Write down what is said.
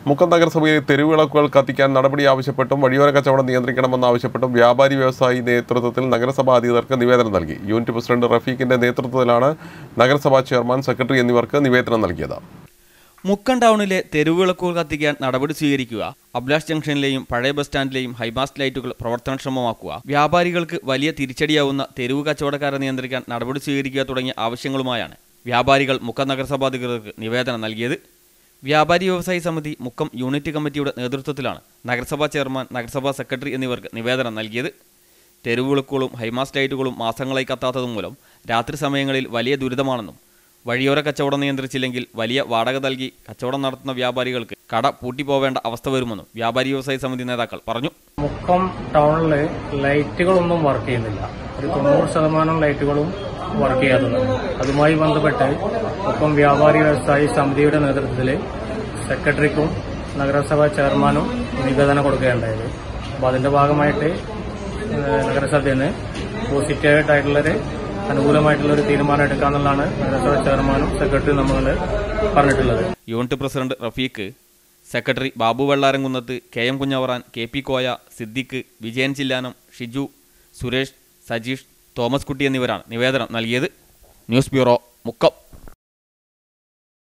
മുക്കം നഗരസഭയിൽ തെരുവിളക്കുകൾ കത്തിക്കാൻ നടപടി ആവശ്യപ്പെട്ടും വഴിയോര കച്ചവടം നിയന്ത്രിക്കണമെന്നാവശ്യപ്പെട്ടും വ്യാപാരി വ്യവസായി നേതൃത്വത്തിൽ നഗരസഭാ അധികൃതർക്ക് നിവേദനം നൽകി യൂണിറ്റ് പ്രസിഡന്റ് റഫീഖിന്റെ നേതൃത്വത്തിലാണ് നഗരസഭാ ചെയർമാൻ സെക്രട്ടറി എന്നിവർക്ക് നിവേദനം നൽകിയത് മുക്കം ടൗണിലെ തെരുവിളക്കുകൾ കത്തിക്കാൻ നടപടി സ്വീകരിക്കുക അബ്ലാഷ് ജംഗ്ഷനിലെയും പഴയ ബസ് സ്റ്റാൻഡിലെയും ഹൈമാസ്റ്റ് ലൈറ്റുകൾ പ്രവർത്തനക്ഷമമാക്കുക വ്യാപാരികൾക്ക് വലിയ തിരിച്ചടിയാവുന്ന തെരുവ് കച്ചവടക്കാരെ നിയന്ത്രിക്കാൻ നടപടി സ്വീകരിക്കുക തുടങ്ങിയ ആവശ്യങ്ങളുമായാണ് വ്യാപാരികൾ മുക്കം നഗരസഭാ അധികൃതർക്ക് നിവേദനം നൽകിയത് വ്യാപാരി വ്യവസായി സമിതി മുക്കം യൂണിറ്റ് കമ്മിറ്റിയുടെ നേതൃത്വത്തിലാണ് നഗരസഭാ ചെയർമാൻ നഗരസഭാ സെക്രട്ടറി എന്നിവർക്ക് നിവേദനം നൽകിയത് തെരുവിളക്കുകളും ഹൈമാസ്റ്റ് ലൈറ്റുകളും മാസങ്ങളായി കത്താത്തതും മൂലം രാത്രി സമയങ്ങളിൽ വലിയ ദുരിതമാണെന്നും വഴിയോര കച്ചവടം നിയന്ത്രിച്ചില്ലെങ്കിൽ വലിയ വാടക നൽകി കച്ചവടം നടത്തുന്ന വ്യാപാരികൾക്ക് കട പൂട്ടിപ്പോവേണ്ട അവസ്ഥ വരുമെന്നും വ്യാപാരി വ്യവസായി സമിതി നേതാക്കൾ പറഞ്ഞു മുക്കം ടൗണിൽ ലൈറ്റുകളൊന്നും വർക്ക് ചെയ്യുന്നില്ല ഒരു തൊണ്ണൂറ് ശതമാനം ലൈറ്റുകളും വർക്ക് ചെയ്യാത്തതാണ് അതുമായി ബന്ധപ്പെട്ട് മുക്കം വ്യാപാരി വ്യവസായി സമിതിയുടെ നേതൃത്വത്തിൽ സെക്രട്ടറിക്കും നഗരസഭാ ചെയർമാനും നിവേദനം കൊടുക്കുകയുണ്ടായത് അപ്പോൾ അതിന്റെ ഭാഗമായിട്ട് ഏഹ്, നഗരസഭയിൽ നിന്ന് പോസിറ്റീവായിട്ടായിട്ടുള്ളൊരു അനുകൂലമായിട്ടുള്ള ഒരു തീരുമാനം എടുക്കാമെന്നുള്ളതാണ് നഗരസഭാ ചെയർമാനും സെക്രട്ടറിയും നമ്മൾ പറഞ്ഞിട്ടുള്ളത് unit president Rafeeq secretary Babu Vellaramkunnath K M Kunjavaran K P Koya Siddique Vijayan Chillanam Shiju Suresh Sajeesh Thomas Kutty എന്നിവരാണ് നിവേദനം നൽകിയത് ന്യൂസ് ബ്യൂറോ മുക്കം